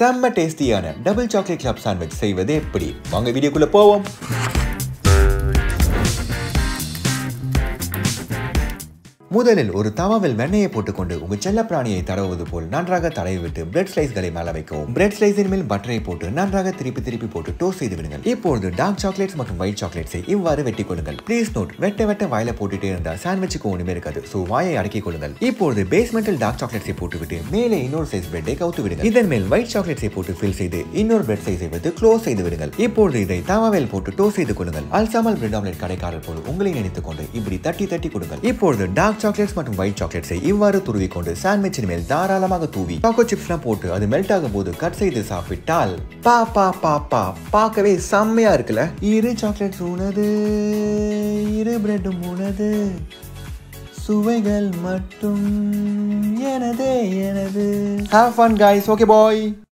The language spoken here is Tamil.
செம்ம டேஸ்டியான டபுள் சாக்லேட் கிளப் சாண்ட்விச் செய்வது எப்படி வாங்க வீடியோக்குள்ள போவோம் முதலில் ஒரு தவாவில் வெண்ணெயை போட்டுக்கொண்டு உங்க செல்ல பிராணியை தடவுவது போல் நன்றாக தடவி விட்டு பிரெட் ஸ்லைஸ்களை மேல வைக்கவும் பிரெட் ஸ்லைஸின் மேல் பட்டரை போட்டு நன்றாக திருப்பி திருப்பி போட்டு டோஸ்ட் செய்து விடுங்கள் இப்பொழுது டார்க் சாக்லேட்ஸ் மற்றும் ஒயிட் சாக்லேட்ஸை இவ்வாறு வெட்டி கொள்ளுங்கள் ப்ளீஸ் நோட் வெட்ட வெட்ட வாயில போட்டுட்டே இருந்தால் சாண்ட்விச்சுக்கு ஒண்ணுமே இருக்காது ஸோ வாயை அடக்கிக் கொள்ளுங்கள் இப்பொழுது பேஸ்மெண்டில் டார்க் சாக்லேட்ஸை போட்டுவிட்டு மேலே இன்னொரு சைஸ் பிரெட்டை கவுத்து விடுங்கள் இதன் மேல் ஒயிட் சாக்லேட்ஸை போட்டு ஃபில் செய்து இன்னொரு பிரெட் சைஸை வைத்து க்ளோஸ் செய்து விடுங்கள் இப்பொழுது இதை தவாவில் போட்டு டோஸ்ட் செய்து கொள்ளுங்கள் அல்சாமல் பிரெட் ஆம்லெட் கடைக்காரர் போல் உங்களை நினைத்துக் கொண்டு இப்படி தட்டி தட்டி கொடுங்கள் இப்பொழுது டார்க் சாக்லேட்ஸ் மற்றும் ஒயிட் சாக்லேட்ஸை இவ்வாறு துருவி கொண்டு சாண்ட்விச்சின் மேல் தாராளமாக தூவி சாக்கோ சிப்ஸ்லாம் போட்டு அது மெல்ட் ஆகும் போது கட் செய்து சாப்பிட்டால் பா பா பா பா பார்க்கவே செம்மையா இருக்குல்ல இரு சாக்லேட்ஸ் உனது இரு பிரெட்டும் உனது சுவைகள் மட்டும் எனதே எனது have fun guys okay bye